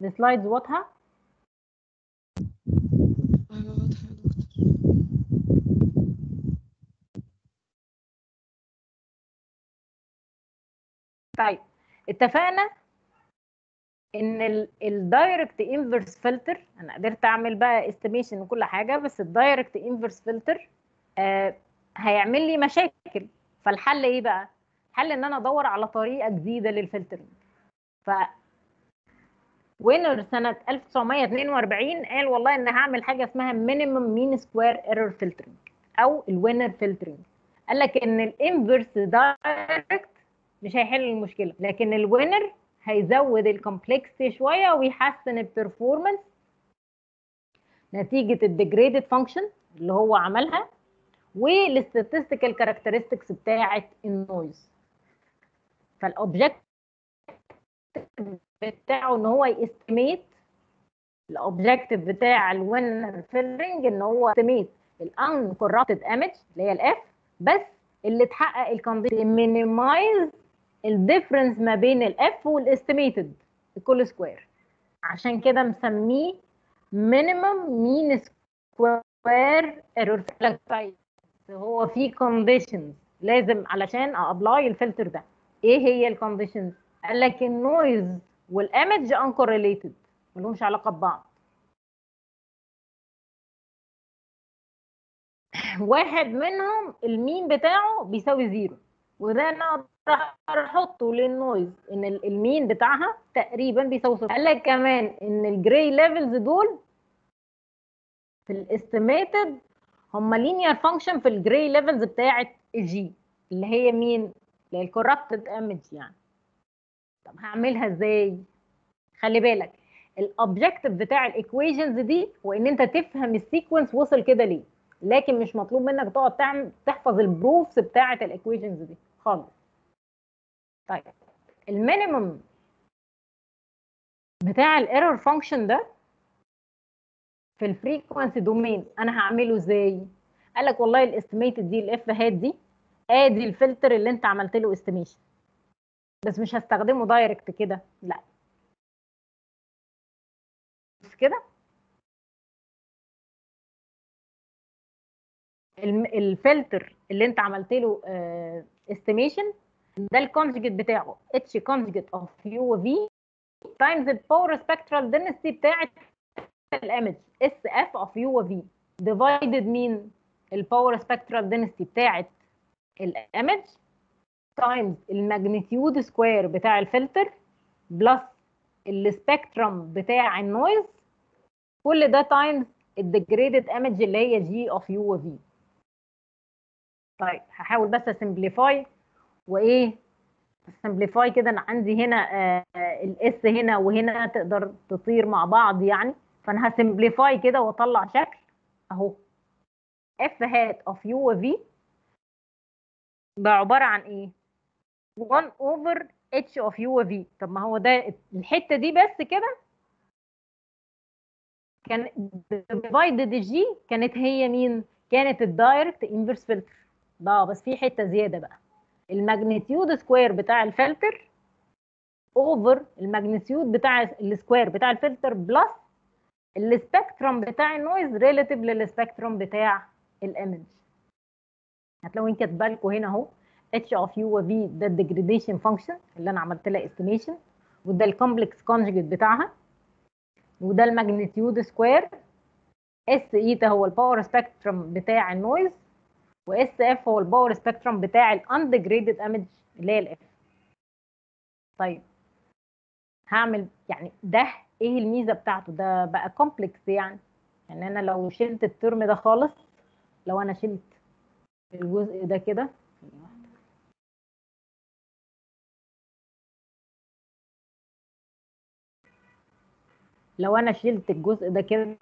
السلايدز واضحه ايوه واضحة يا دكتور طيب اتفقنا ان الدايركت انفرس فلتر انا قدرت اعمل بقى استيميشن وكل حاجه بس الدايركت انفرس فلتر آه هيعمل لي مشاكل فالحل ايه بقى الحل ان انا ادور على طريقه جديده للفلترنج ف وينر سنه 1942 قال والله ان هعمل حاجه اسمها مينيمم مين سكوير ايرور فلترنج او الوينر فلترنج قال لك ان الانفرس دايركت مش هيحل المشكله لكن الوينر هيزود الكومبلكسيتي شويه ويحسن البرفورمانس نتيجه الديجريدد فانكشن اللي هو عملها والستاتستيكال كاركترستكس بتاعه النويز فالاوبجكت بتاعه ان هو يستيميت الاوبجكتيف بتاع الوينر فيلرنج ان هو يستيميت الان كورابتد ايمج اللي هي الاف بس اللي تحقق الكونديشن مينيمايز الديفرنس ما بين الاف والاستيميتد الكل سكوير عشان كده مسميه مينيمم مين سكوير ايرور طيب هو في كونديشنز لازم علشان ابلاي الفلتر ده ايه هي الكونديشنز قال لك النويز والايمج انكورليتد ملهمش علاقه ببعض واحد منهم المين بتاعه بيساوي زيرو وده انا اقدر احطه للنويز ان المين بتاعها تقريبا بيساوي صفر قال لك كمان ان الجراي ليفلز دول في الاستيميتد هم لينير فانكشن في الجراي ليفلز بتاعه الجي اللي هي مين اللي هي الكورابتد ايمج يعني طب هعملها ازاي خلي بالك الاوبجكتيف بتاع الايكويشنز دي هو ان انت تفهم السيكونس وصل كده ليه لكن مش مطلوب منك تقعد تعمل تحفظ البروفس بتاعه الايكويشنز دي خالص طيب المينيمم بتاع الايرور فانكشن ده في الفريكونسي دومين انا هعمله ازاي قال لك والله الاستيميتد دي الاف هات دي ادي الفلتر اللي انت عملت له استيميشن بس مش هستخدمه دايركت كده لا بس كده الفلتر اللي انت عملت له استيميشن ده الكونجكت بتاعه اتش كونجكت اوف يو في تايمز الباور سبكترال دنسيتي بتاعت الايمج اس اف اوف يو في ديفايدد مين الباور سبكترال دنسيتي بتاعت الايمج تايمز الماجنتيود سكوير بتاع الفلتر بلس السبكترم بتاع النويز كل ده تايمز الديجريدد ايمج اللي هي جي اوف يو في طيب هحاول بس اسمبليفاي وايه سمبليفاي كده انا عندي هنا آه الاس هنا وهنا تقدر تطير مع بعض يعني فانا هسمبليفاي كده واطلع شكل اهو اف هات اوف يو في ده عباره عن ايه 1 اوفر اتش اوف يو في طب ما هو ده الحته دي بس كده كان ديفايدد الجي كانت هي مين كانت الدايركت انفرس فلتر ده بس في حته زياده بقى الماجنتيود سكوير بتاع الفلتر اوفر الماجنتيود بتاع السكوير بتاع الفلتر بلس السبكترم بتاع النويز ريلاتيف للسبكترم بتاع الايمج هتلاقوا ان كاتبه لكم هنا اهو اتش اوف يو في ده الديجريديشن فانكشن اللي انا عملت لها استيميشن وده الكومبلكس كونجكت بتاعها وده الماجنتيود سكوير اس ايتا هو الباور سبكترم بتاع النويز واس اف هو الباور سبكترم بتاع الاندجريدد ايمج اللي هي الاف طيب هعمل يعني ده ايه الميزه بتاعته ده بقى كومبلكس يعني يعني انا لو شلت الترم ده خالص لو انا شلت الجزء ده كده لو انا شلت الجزء ده كده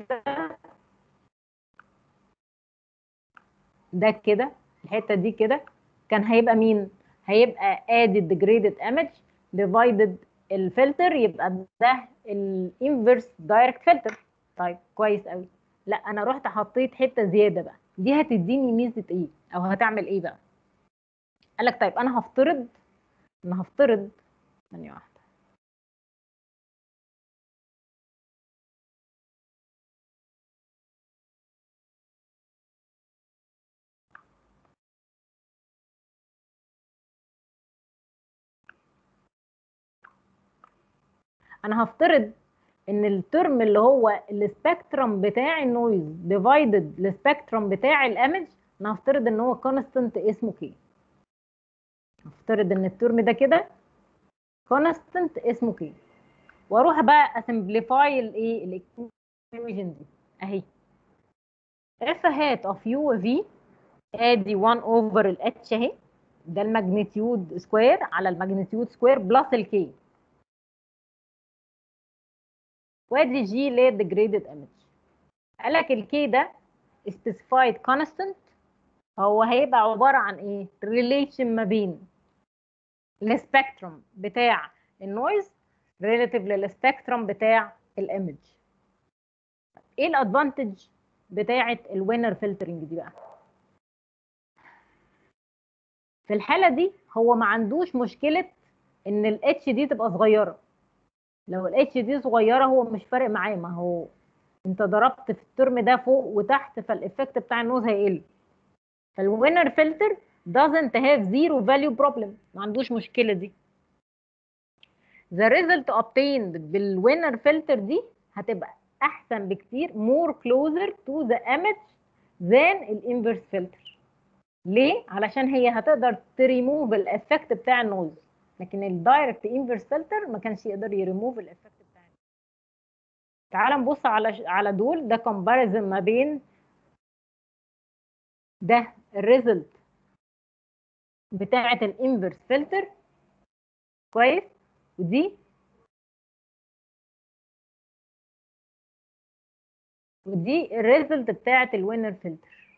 ده كده الحته دي كده كان هيبقى مين هيبقى ادي الديجريدد ايمج ديفايدد الفلتر يبقى ده الانفرس دايركت فلتر طيب كويس قوي لا انا رحت حطيت حته زياده بقى دي هتديني ميزه ايه او هتعمل ايه بقى قال لك طيب انا هفترض انا هفترض ثانيه واحده انا هفترض ان الترم اللي هو السبيكترم بتاع النويز ديفايدد السبيكترم بتاع الايمج انا هفترض ان هو كونستنت اسمه كي هفترض ان الترم ده كده كونستنت اسمه كي واروح بقى اسمبليفاي الايه الايكويشن دي اهي اف هات اوف يو في ادي 1 اوفر الاتش اهي ده الماجنتيود سكوير على الماجنتيود سكوير بلس الكي وادي جي اللي هي الديجريدد ايمج قال لك الكي ده سبيسيفايد كونستنت هو هيبقى عباره عن ايه ريليشن ما بين السبيكترم بتاع النويز ريلاتيف للسبيكترم بتاع الايمج ايه الادفانتج بتاعه الوينر فلترنج دي بقى في الحاله دي هو ما عندوش مشكله ان الاتش دي تبقى صغيره لو الاتش دي صغيره هو مش فارق معاه ما هو انت ضربت في الترم ده فوق وتحت فالايفكت بتاع النوز هيقل فالوينر فلتر doesn't have zero value problem ما عندوش مشكله دي the result obtained بالوينر فلتر دي هتبقى احسن بكتير more closer to the image than الانفرس فلتر ليه علشان هي هتقدر تريموف الافكت بتاع النويز لكن الدايركت انفرس فلتر ما كانش يقدر يريموف الافكت بتاع النويز تعال نبص على على دول ده كومباريزن ما بين ده الريزلت بتاعه الانفرس فلتر كويس ودي ودي الريزلت بتاعه الوينر فلتر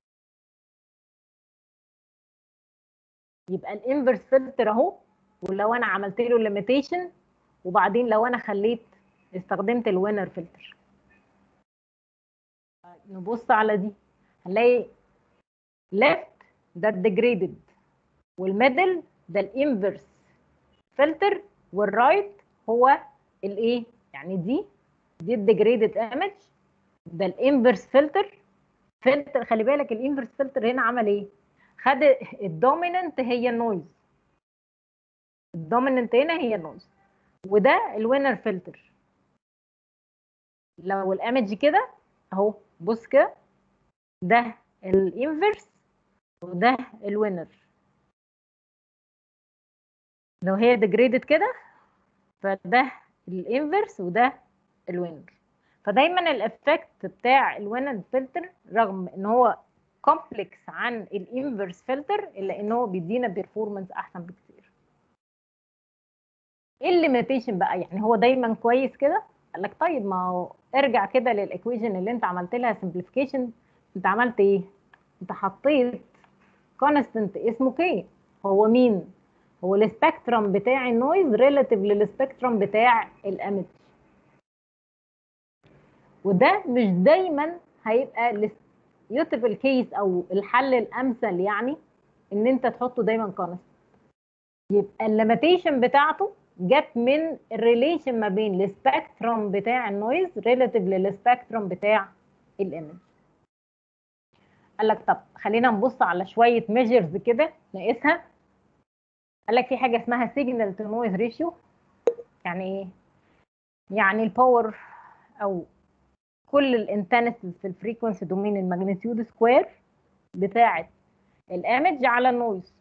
يبقى الانفرس فلتر اهو ولو انا عملت له ليميتيشن وبعدين لو انا خليت استخدمت الوينر فلتر نبص على دي هنلاقي left ده الديجريدد والميدل ده الانفرس فلتر والرايت هو الايه يعني دي دي الديجريدد ايمج ده الانفرس فلتر فلتر خلي بالك الانفرس فلتر هنا عمل ايه خد الدوميننت هي النويز الدوميننت هنا هي النويز وده الوينر فلتر لو الايمج كده اهو بص كده ده الانفرس وده الوينر لو هي ديجريدد كده فده الانفرس وده الوينر فدايما الافكت بتاع الوينر فلتر رغم ان هو كومبلكس عن الانفرس فلتر الا ان هو بيدينا بيرفورمانس احسن بكتير ايه الليميتيشن بقى يعني هو دايما كويس كده قال لك طيب ما هو ارجع كده للايكويشن اللي انت عملت لها سمبليفيكيشن انت عملت ايه انت حطيت كونستنت اسمه كي هو مين هو السبيكترم بتاع النويز ريلاتيف للسبيكترم بتاع الايمج وده مش دايما هيبقى يوتيفل كيس او الحل الامثل يعني ان انت تحطه دايما كونست يبقى الليميتيشن بتاعته جت من الريليشن ما بين السبيكترم بتاع النويز ريلاتيف للسبيكترم بتاع الايمج قال لك طب خلينا نبص على شويه ميجرز كده نقيسها قال لك في حاجه اسمها سيجنال تو نويز ريشيو يعني ايه يعني الباور او كل الانتنسيز في الفريكونسي دومين الماجنتيود سكوير بتاعه الايمج على النويز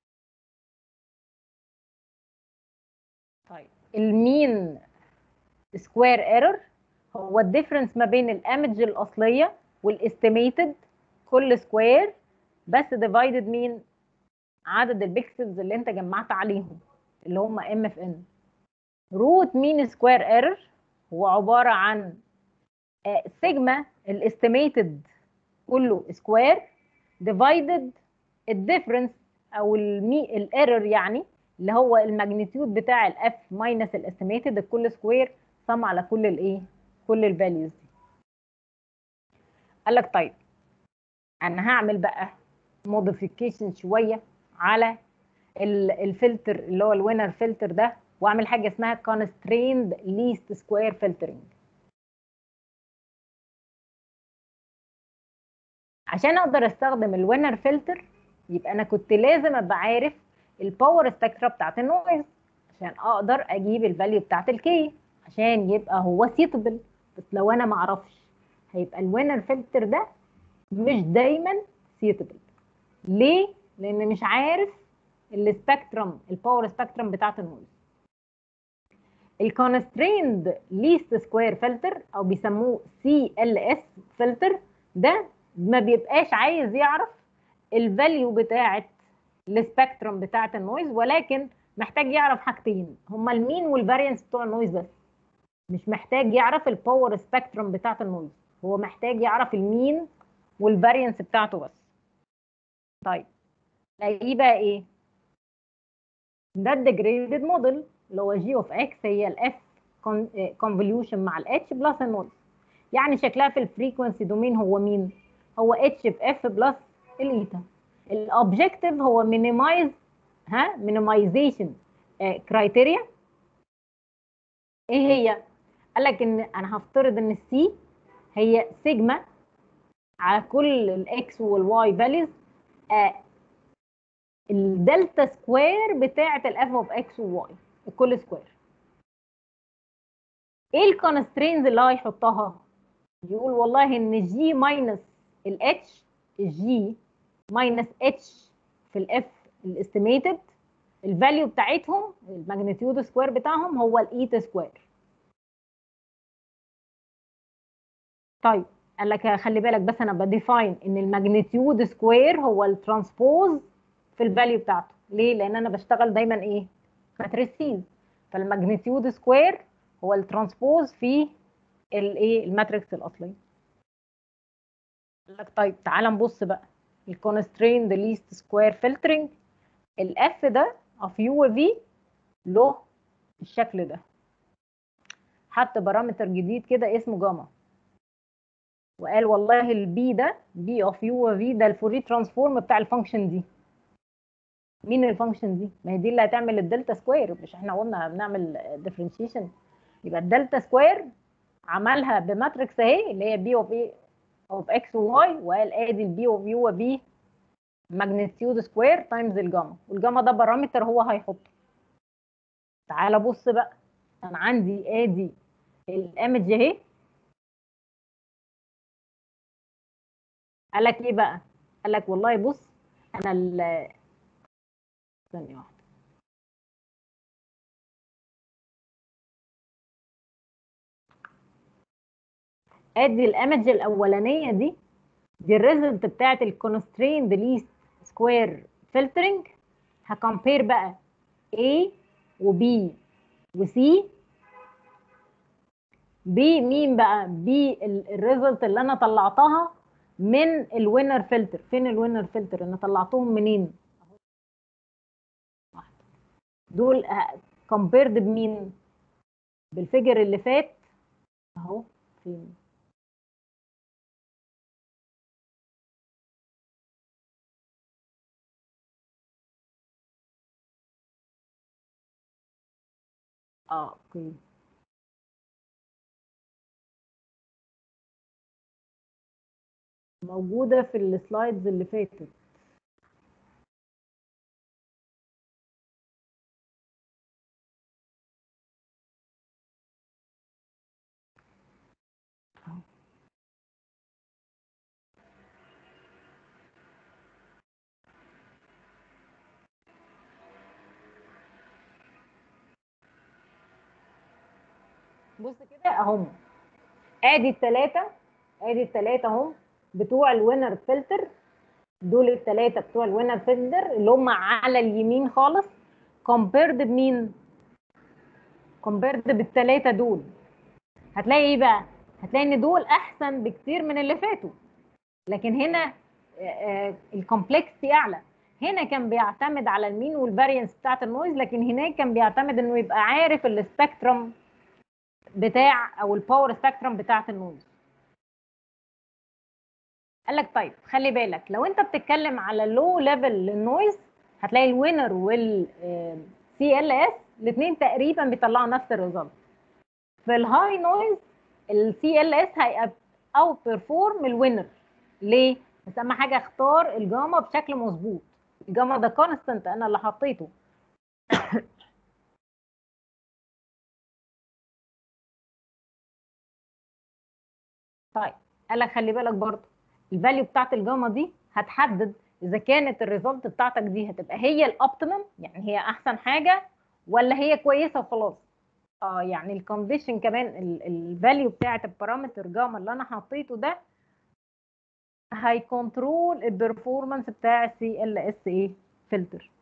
طيب المين سكوير ايرور هو الديفرنس ما بين الايمج الاصليه والاستيميتد كل سكوير بس ديفايدد مين عدد البيكسلز اللي انت جمعت عليهم اللي هم ام اف ان روت مين سكوير ايرور هو عباره عن سيجما الاستيميتد كله سكوير ديفايدد الديفرنس او المي الايرور يعني اللي هو الماجنتيود بتاع الاف ماينس الاستيميتد الكل سكوير سم على كل الايه كل الفاليوز دي قال لك طيب انا هعمل بقى موديفيكيشن شويه على الفلتر اللي هو الوينر فلتر ده واعمل حاجه اسمها constrained least square filtering عشان اقدر استخدم الوينر فلتر يبقى انا كنت لازم ابقى عارف الباور سبيكترا بتاعت النويز عشان اقدر اجيب الفاليو بتاعت الكي عشان يبقى هو سيتبل بس لو انا ما اعرفش هيبقى الوينر فلتر ده مش دايما سيتبل ليه لان مش عارف السبيكترم الباور سبيكترم بتاعت النويز الكونستريند ليست سكوير فلتر او بيسموه سي ال اس فلتر ده ما بيبقاش عايز يعرف الفاليو بتاعت السبيكترم بتاعت النويز ولكن محتاج يعرف حاجتين هما المين والفارينس بتوع النويز بس مش محتاج يعرف الباور سبيكترم بتاعت النويز هو محتاج يعرف المين والفارينس بتاعته بس طيب الاقيه بقى ايه ده الديجريدد موديل اللي هو جي اوف اكس هي الاف كونفوليوشن مع الاتش بلس النويز يعني شكلها في الفريكونسي دومين هو مين هو اتش في اف بلس الايتا الاوبجكتيف هو مينيمايز ها مينيمايزيشن كرايتيريا ايه هي قال لك ان انا هفترض ان السي هي سيجما على كل الاكس والواي فاليز الدلتا سكوير بتاعه الاف اوف اكس وواي الكل سكوير ايه الكونسترينز اللي هيحطها يقول والله ان جي ماينس الاتش الجي ماينس اتش في الاف الاستيميتد الفاليو بتاعتهم الماجنتيود سكوير بتاعهم هو الايتا سكوير طيب قال لك خلي بالك بس انا بديفاين ان الماجنتيود سكوير هو الترانسبوز في الفاليو بتاعته ليه لان انا بشتغل دايما ايه ماتريسيز فالماجنتيود سكوير هو الترانسبوز في الايه الماتريكس الاصليه قال لك طيب تعال نبص بقى الكونستريند ليست سكوير فلترنج الاف ده اوف يو في له الشكل ده حط بارامتر جديد كده اسمه جاما وقال والله البي ده بي اوف يو في ده الفوري ترانسفورم بتاع الفانكشن دي مين الفانكشن دي ما هي دي اللي هتعمل الدلتا سكوير مش احنا قلنا بنعمل ديفرنشيشن يبقى الدلتا سكوير عملها بماتريكس اهي اللي هي بي اوف ايه اوف اكس وواي وقال ادي البي اوف يو وبي ماجنتيود سكوير تايمز الجاما والجاما ده بارامتر هو هيحطه تعالى بص بقى انا عندي ادي الايمج اهي قال لك ايه بقى قال لك والله بص انا ال ثانيه واحده ادي الايمج الاولانيه دي دي الريزلت بتاعت الكونستريند ليست سكوير فلترنج هكمبير بقى A و B و C B مين بقى B الريزلت اللي انا طلعتها من الوينر فلتر فين الوينر فلتر انا طلعتهم منين دول كومبيرد بمين بالفيجر اللي فات اهو فين اه اوكي موجودة في السلايدز اللي فاتت بص كده اهم ادي الثلاثه ادي الثلاثه اهم بتوع الوينر فلتر دول الثلاثه بتوع الوينر فلتر اللي هم على اليمين خالص كومبيرد بمين كومبيرد بالثلاثه دول هتلاقي ايه بقى هتلاقي ان دول احسن بكتير من اللي فاتوا لكن هنا الكومبلكسيتي اعلى هنا كان بيعتمد على المين والفارينس بتاعت النويز لكن هناك كان بيعتمد انه يبقى عارف السبيكترم بتاع او الباور سبيكترم بتاعت النويز قال لك طيب خلي بالك لو انت بتتكلم على لو ليفل للنويز هتلاقي الوينر والسي ال اس الاثنين تقريبا بيطلعوا نفس الريزلت في الهاي نويز السي ال اس هيبقى او بيرفورم الوينر ليه بس اهم حاجه اختار الجاما بشكل مظبوط الجاما ده كونستنت انا اللي حطيته طيب قال لك خلي بالك برضه الفاليو بتاعت الجاما دي هتحدد اذا كانت الريزلت بتاعتك دي هتبقى هي الاوبتيمم يعني هي احسن حاجه ولا هي كويسه وخلاص اه يعني الكونديشن كمان الفاليو بتاعت البارامتر جاما اللي انا حطيته ده هيكنترول البرفورمانس بتاع السي ال اس ايه فلتر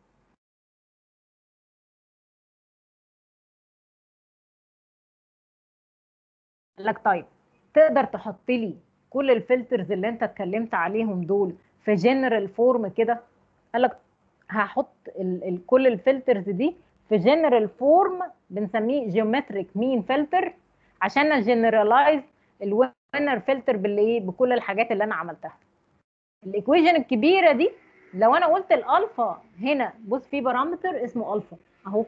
قال لك طيب تقدر تحط لي كل الفلترز اللي انت اتكلمت عليهم دول في جنرال فورم كده قال لك هحط ال ال كل الفلترز دي في جنرال فورم بنسميه جيومتريك مين فلتر عشان اجنرالايز الوينر فلتر بالايه بكل الحاجات اللي انا عملتها الايكويشن الكبيره دي لو انا قلت الالفا هنا بص في بارامتر اسمه الفا اهو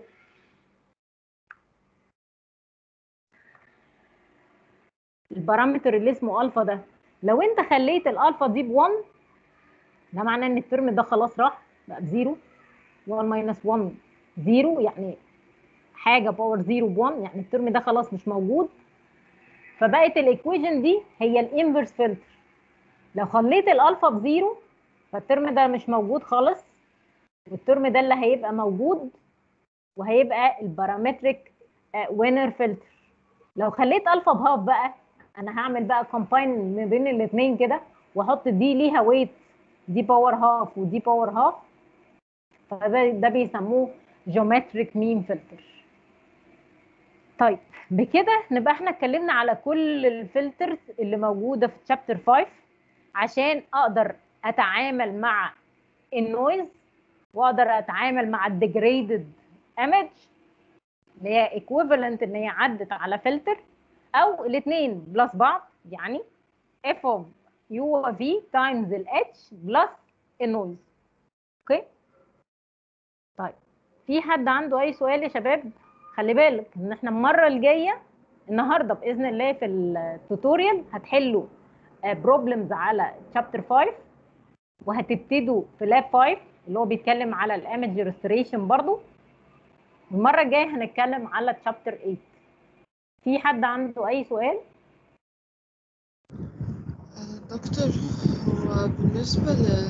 البارامتر اللي اسمه الفا ده لو انت خليت الالفا دي ب1 ده معناه ان الترم ده خلاص راح بقى بزيرو 1 ماينس 1 زيرو يعني حاجه باور زيرو ب1 يعني الترم ده خلاص مش موجود فبقت الايكويشن دي هي الانفرس فلتر لو خليت الالفا بزيرو فالترم ده مش موجود خالص والترم ده اللي هيبقى موجود وهيبقى البارامتريك وينر فلتر لو خليت الفا بهاف بقى انا هعمل بقى كومباين ما بين الاثنين كده واحط دي ليها ويت دي باور هاف ودي باور هاف فده ده بيسموه جيومتريك مين فلتر طيب بكده نبقى احنا اتكلمنا على كل الفلترز اللي موجوده في تشابتر 5 عشان اقدر اتعامل مع النويز واقدر اتعامل مع الديجريدد ايمج اللي هي ايكويفالنت ان هي عدت على فلتر او الاثنين بلس بعض يعني اف اوف يو في تايمز الاتش بلس النويز اوكي طيب في حد عنده اي سؤال يا شباب خلي بالك ان احنا المره الجايه النهارده باذن الله في التوتوريال هتحلوا بروبلمز على شابتر 5 وهتبتدوا في لاب 5 اللي هو بيتكلم على الايمج ريستوريشن برضو المره الجايه هنتكلم على شابتر 8 في حد عنده اي سؤال دكتور هو بالنسبة